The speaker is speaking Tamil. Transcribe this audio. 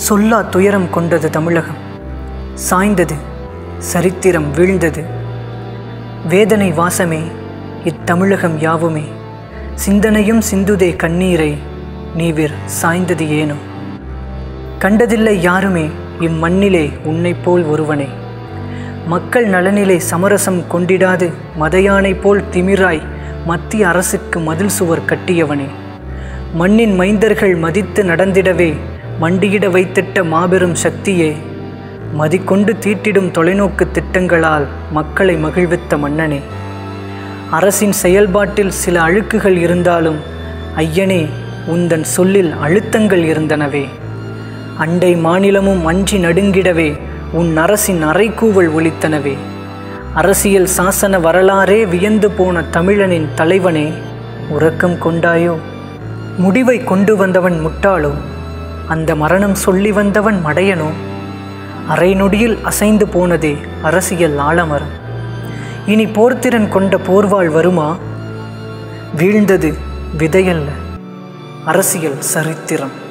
சொல்லா துயரம் கொண்டது தமிழகம் சாய்ந்தது சரித்திரம் வீழ்ந்தது வேதனை வாசமே இத்தமிழகம் யாவுமே சிந்தனையும் சிந்துதே கண்ணீரை நீவிர் சாய்ந்தது ஏனோ கண்டதில்லை யாருமே இம்மண்ணிலே உன்னைப் போல் ஒருவனே மக்கள் நலனிலே சமரசம் கொண்டிடாது மதையானை போல் திமிராய் மத்திய அரசுக்கு மதில் சுவர் கட்டியவனே மண்ணின் மைந்தர்கள் மதித்து நடந்திடவே மண்டியிட வைத்திட்ட மாபெரும் சக்தியே மதிக்கொண்டு தீட்டிடும் தொலைநோக்கு திட்டங்களால் மக்களை மகிழ்வித்த மன்னனே அரசின் செயல்பாட்டில் சில அழுக்குகள் இருந்தாலும் ஐயனே உந்தன் சொல்லில் அழுத்தங்கள் இருந்தனவே அண்டை மாநிலமும் அஞ்சி நடுங்கிடவே உன் அரசின் அறைக்கூவல் ஒலித்தனவே அரசியல் சாசன வரலாறே வியந்து போன தமிழனின் தலைவனே உறக்கம் கொண்டாயோ முடிவை கொண்டு வந்தவன் முட்டாளோ அந்த மரணம் சொல்லி வந்தவன் மடையனோ அரை நொடியில் அசைந்து போனதே அரசியல் ஆலமரம் இனி போர்த்திறன் கொண்ட போர்வாள் வருமா வீழ்ந்தது விதையல்ல அரசியல் சரித்திரம்